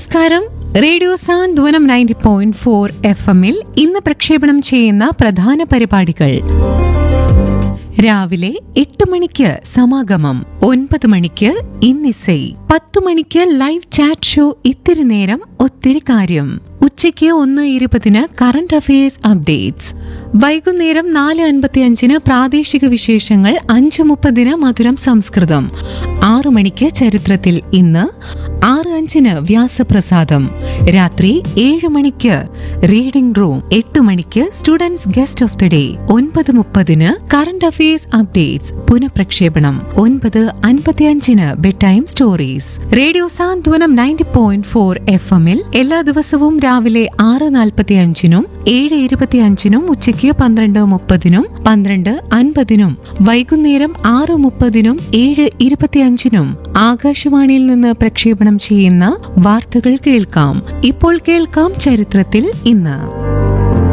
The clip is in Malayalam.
നമസ്കാരം radio Santhwanam ninety point four F എമ്മിൽ ഇന്ന് പ്രക്ഷേപണം ചെയ്യുന്ന പ്രധാന പരിപാടികൾ രാവിലെ എട്ട് മണിക്ക് സമാഗമം ഒൻപത് മണിക്ക് ഇന്നിസൈ പത്തു മണിക്ക് ലൈവ് ചാറ്റ് ഷോ ഇത്തിരി നേരം ഒത്തിരി കാര്യം ഉച്ചയ്ക്ക് ഒന്ന് ഇരുപതിന് കറന്റ് അഫയേഴ്സ് അപ്ഡേറ്റ്സ് വൈകുന്നേരം നാല് അൻപത്തിയഞ്ചിന് പ്രാദേശിക വിശേഷങ്ങൾ അഞ്ചു മുപ്പതിന് മധുരം സംസ്കൃതം ആറു മണിക്ക് ചരിത്രത്തിൽ ഇന്ന് ആറ് അഞ്ചിന് വ്യാസപ്രസാദം രാത്രി ഏഴ് മണിക്ക് റീഡിംഗ് റൂം എട്ട് മണിക്ക് students guest of the day ഒൻപത് മുപ്പതിന് കറന്റ് അഫയേഴ്സ് അപ്ഡേറ്റ്സ് പുനഃപ്രക്ഷേപണം ഒൻപത് അൻപത്തിയഞ്ചിന് bedtime stories radio Santhwanam ninety point four F എമ്മിൽ എല്ലാ ദിവസവും രാവിലെ ആറ് നാൽപ്പത്തി അഞ്ചിനും ഏഴ് ഇരുപത്തി അഞ്ചിനും ഉച്ചയ്ക്ക് പന്ത്രണ്ട് മുപ്പതിനും പന്ത്രണ്ട് അൻപതിനും വൈകുന്നേരം ആറ് മുപ്പതിനും ഏഴ് ഇരുപത്തിയഞ്ചിനും ആകാശവാണിയിൽ നിന്ന് പ്രക്ഷേപണം ചെയ്യുന്ന വാർത്തകൾ കേൾക്കാം ഇപ്പോൾ കേൾക്കാം ചരിത്രത്തിൽ ഇന്ന്